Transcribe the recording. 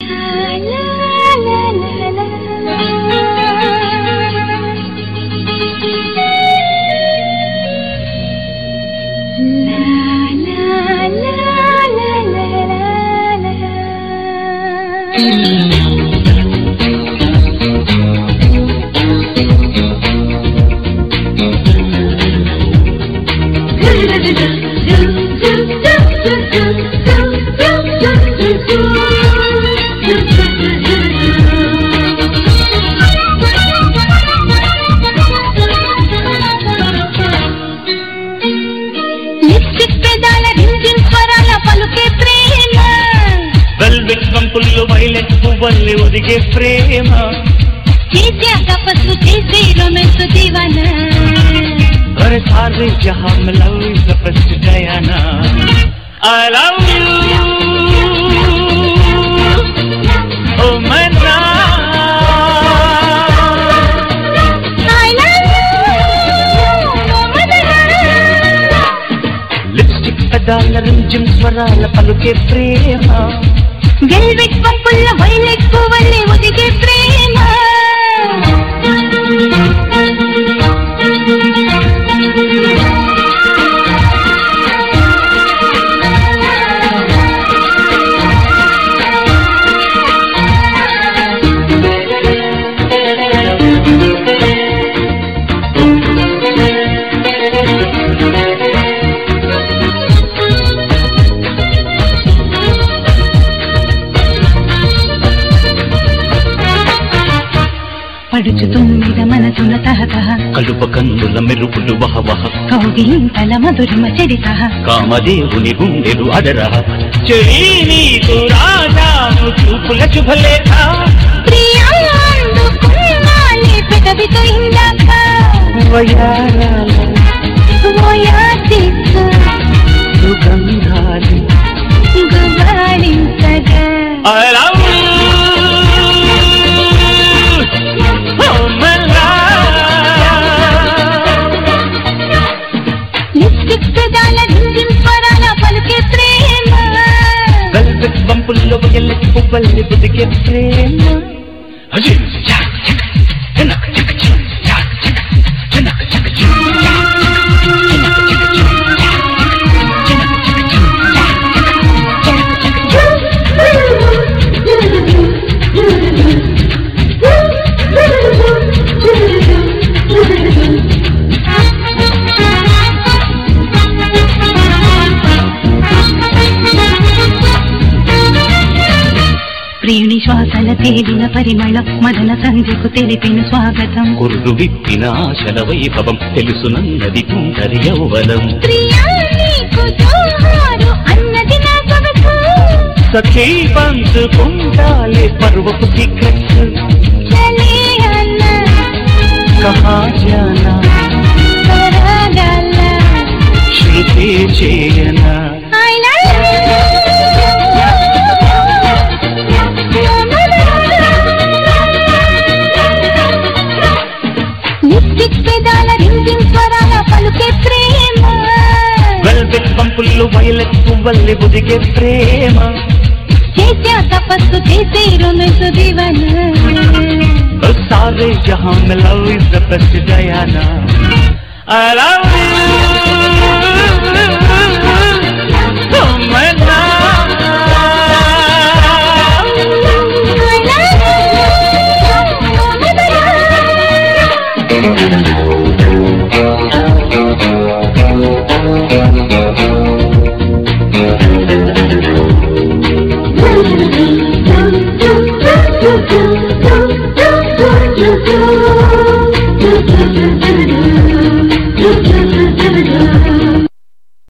Lipstick పెదాల రింజిన్ స్వరాల పలుకే ప్రేమ వెల్వెట్ కంపుల్లో వైలెట్ పువ్వల్లి ఒదిగే ప్రేమ చేసే తపస్సు చేసే రొమెన్స్ దీవన अरे सारे जहां में love is the first Diana I love you ओ मन्ना I love you, Madana. Lipstick పెదాల రింజిం స్వరాల పలుకే ప్రేమ వెల్వెట్ పంపుల్ల వైలెట్ పువ్వల్లి ఒదిగే ప్రేమ పడుచుతుమ్మిద మనసున తహతహ కలుప కన్నుల మెరుపులు వహ వహ కౌగిలింతల మధురిమ చెరిత కామదేవుని గుండెలు అడరహ చెయ్యి నీకు రాజాను చూపుల శుభలేఖ ప్రియాందుకున్నాలే పెదవితో ఇందాక వయారాల ఓయాసిక్ సుగంధాలు గుబాళించగా I love you. Oh, my love. Lipstick పెదాల రింజిం స్వరాల పలుకే ప్రేమ వెల్వెట్ బంపుల్లో ఎల్లెట్ పువ్వల్లి బుదిగే ప్రేమ అజిం చాక్ చక్ జనక్ చక్ చిం చాక్ చక్ జనక్ చక్ చిం చాక్ చక్ జనక్ చక్ చిం చాక్ చక్ జనక్ చక్ చిం చాక్ చక్ జనక్ చక్ చిం ప్రియుని శ్వాసల తేలిన పరిమళం మదన సంధ్యకు తెలిపిన స్వాగతం కుర్రు విప్పిన ఆశల వైభవం తెలుసునన్నది కుందరి యౌవనం ప్రియా నీకు జోహారు అన్నది నా సొగసు సఖీ పంచుకుంటాలే పర్వపు టికెట్స్ చలే అన్న కహా జానా సరగల శృతి చేయనా I love you. లిప్స్టిక్ పెదాల రింజిం స్వరాల పలుకే ప్రేమ వెల్వెట్ పంపుల్లో వైలెట్ పువ్వల్లి బుదిగే ప్రేమ చేసే తపస్సు చేసే రొమెన్స్ దివన और सारे जहां में love is the best Diana I love you oh my love I love you.